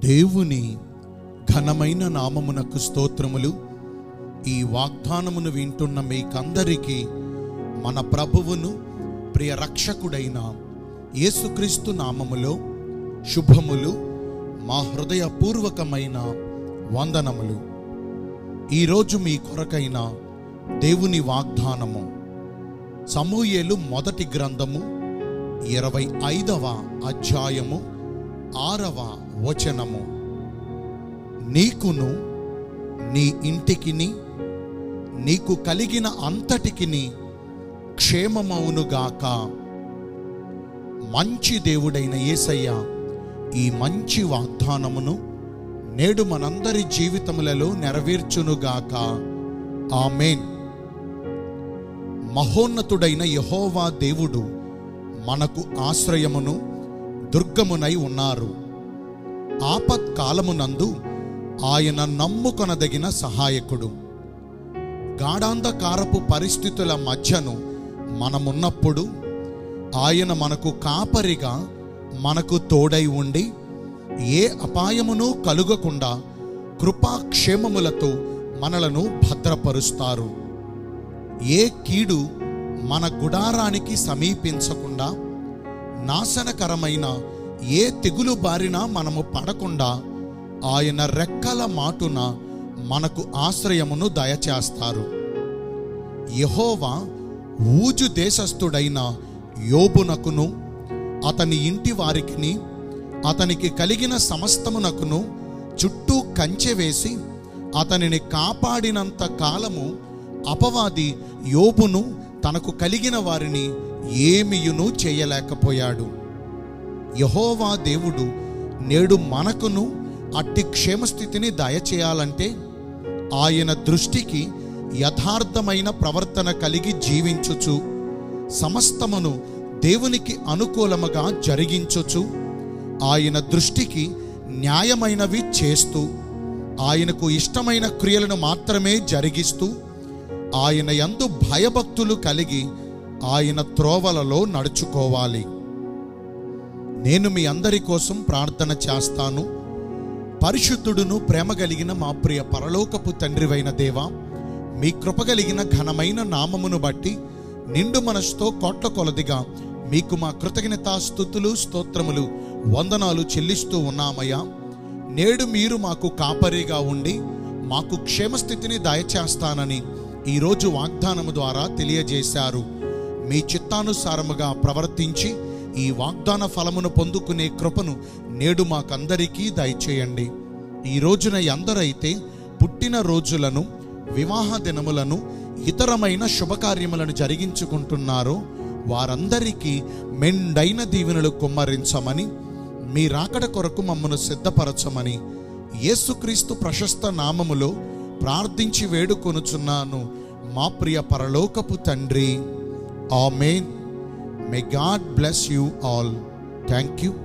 దేవుని ఘనమైన నామమునకు స్తోత్రములు ఈ వాగ్దానమును వింటున్న మీకందరికీ మన ప్రభువును ప్రియ రక్షకుడైన యేసుక్రీస్తు నామములో శుభములు మా హృదయపూర్వకమైన వందనములు ఈరోజు మీ కొరకైన దేవుని వాగ్దానము సమూయేలు మొదటి గ్రంథము ఇరవై ఐదవ అధ్యాయము ఆరవ వచనము నీకును నీ ఇంటికిని నీకు కలిగిన అంతటికిని క్షేమమవునుగాక మంచి దేవుడైన యేసయ్య ఈ మంచి వాగ్దానమును నేడు మనందరి జీవితములలో నెరవేర్చునుగాక ఆమెన్ మహోన్నతుడైన యహోవా దేవుడు మనకు ఆశ్రయమును దుర్గమునై ఉన్నారు ఆపత్కాలమునందు ఆయన నమ్ముకొనదగిన సహాయకుడు గాఢాంధకారపు పరిస్థితుల మధ్యను మనమున్నప్పుడు ఆయన మనకు కాపరిగా మనకు తోడై ఉండి ఏ అపాయమును కలుగకుండా కృపాక్షేమములతో మనలను భద్రపరుస్తారు ఏ కీడు మన గుడారానికి సమీపించకుండా నాశనకరమైన ఏ తెగులు బారిన మనము పడకుండా ఆయన రెక్కల మాటున మనకు ఆశ్రయమును దయచేస్తారు యహోవా ఊజు దేశస్థుడైన యోబునకును అతని ఇంటి వారికిని అతనికి కలిగిన సమస్తమునకును చుట్టూ కంచె వేసి అతనిని కాపాడినంత కాలము అపవాది యోబును తనకు కలిగిన వారిని ఏమియును చేయలేకపోయాడు యహోవా దేవుడు నేడు మనకును అట్టి క్షేమస్థితిని దయచేయాలంటే ఆయన దృష్టికి యథార్థమైన ప్రవర్తన కలిగి జీవించుచు సమస్తమును దేవునికి అనుకూలముగా జరిగించుచు ఆయన దృష్టికి న్యాయమైనవి చేస్తూ ఆయనకు ఇష్టమైన క్రియలను మాత్రమే జరిగిస్తూ ఆయన యందు భయభక్తులు కలిగి ఆయన త్రోవలలో నడుచుకోవాలి నేను మీ అందరి కోసం ప్రార్థన చేస్తాను పరిశుద్ధుడును ప్రేమ కలిగిన మా ప్రియ పరలోకపు తండ్రివైన దేవా మీ కృప కలిగిన ఘనమైన నామమును బట్టి నిండు మనసుతో కోట్ల కొలదిగా మీకు మా కృతజ్ఞతా స్థుతులు స్తోత్రములు వందనాలు చెల్లిస్తూ ఉన్నామయ్యా నేడు మీరు మాకు కాపరిగా ఉండి మాకు క్షేమస్థితిని దయచేస్తానని ఈరోజు వాగ్దానము ద్వారా తెలియజేశారు మీ చిత్తానుసారముగా ప్రవర్తించి ఈ వాగ్దాన ఫలమును పొందుకునే కృపను నేడు మాకందరికీ దయచేయండి ఈ రోజున ఎందరైతే పుట్టిన రోజులను వివాహ దినములను ఇతరమైన శుభకార్యములను జరిగించుకుంటున్నారో వారందరికీ మెండైన దీవెనలు కుమ్మరించమని మీ రాకడ కొరకు మమ్మను సిద్ధపరచమని యేసుక్రీస్తు ప్రశస్త నామములో ప్రార్థించి వేడుకొనుచున్నాను మా ప్రియ పరలోకపు తండ్రి amen may God bless you all thank you